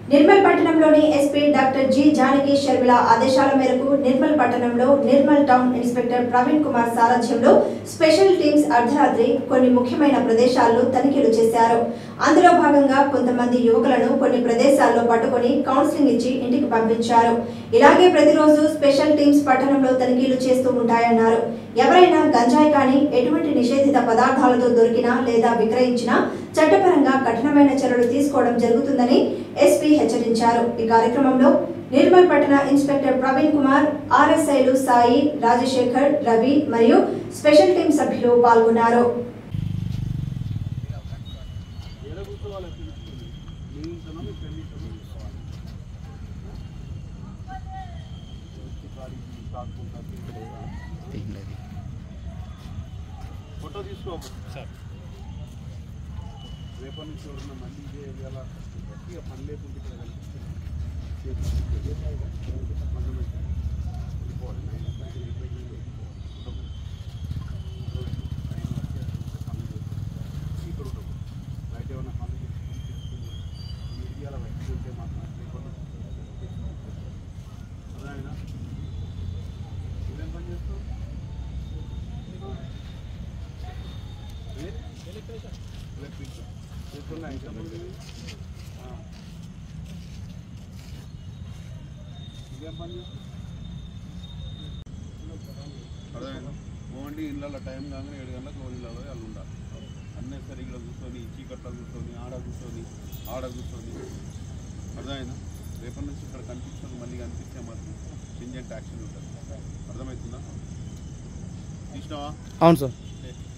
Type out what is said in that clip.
నిర్మల్ పట్టణంలోని SP doctor G Janaki Sharmila ఆదేశాల మేరకు నిర్మల్ పట్టణంలో నిర్మల్ టౌన్ ఇన్స్పెక్టర్ ప్రవీణ్ కుమార్ సారథ్యంలో స్పెషల్ టీమ్స్ అర్ధరాత్రి కొన్ని ముఖ్యమైన ప్రదేశాల్లో తనిఖీలు చేశారు అందులో భాగంగా కొంతమంది యువకులను కొన్ని ప్రదేశాల్లో పట్టుకొని కౌన్సిలింగ్ ఇచ్చి ఇంటికి పంపించారు ఇలాగే ప్రతిరోజు స్పెషల్ టీమ్స్ పట్టణంలో తనిఖీలు చేస్తూ ఉంటాయన్నారు ఎవరైనా గంజాయి కానీ ఎటువంటి నిషేధిత పదార్థాలతో దొరికినా లేదా విక్రయించినా చట్టపరంగా కఠినమైన చర్యలు తీసుకోవడం జరుగుతుందని ఎస్పీ హెచ్చరించారు ఈ కార్యక్రమంలో నిర్మల్ పట్టణ ఇన్స్పెక్టర్ ప్రవీణ్ కుమార్ ఆర్ఎస్ఐలు సాయి రాజశేఖర్ రవి మరియు స్పెషల్ టీం సభ్యులు పాల్గొన్నారు ఫోటో తీసుకో సార్ రేపటి నుంచి ఎవరన్నా మళ్ళీ ఇదే ఏరియాలో గట్టిగా పని లేకుండా ఇక్కడ కనిపిస్తుంది. అర్థమైందా? వెళ్ళిపోవాలి. నైన్ ఓ క్లాక్ వెళ్ళిపోయి ఉండము. నైన్ వరకే పనులు చేస్తాం. ఇక్కడ ఉండము. బయట ఏమన్నా పనులు చేసుకుని ఈ ఏరియాలో బయటకు వెళ్తే మాత్రం రేపటి నుంచి అర్థమైందా? నువ్వేం పని చేస్తావు ఎలక్ట్రిక్ చేస్తున్నా ఇంతకుముందు ఇంకేం పని అర్థమైందా ఓన్లీ ఇళ్ళలో టైం కాగానే ఏడు గంటలకు ఓన్లీ ఇళ్ళలో వాళ్ళు ఉండాలి అన్నెసరి ఇక్కడ కూర్చొని చీకట్లో కూర్చొని ఆడ కూర్చొని ఆడ కూర్చొని అర్థమైందా రేపటి నుంచి ఇక్కడ కనిపించడం మళ్ళీ కనిపిస్తే మాత్రం సింజెంట్ యాక్షన్ ఉంటుంది అర్థమవుతుందా తీసినావా అవును సార్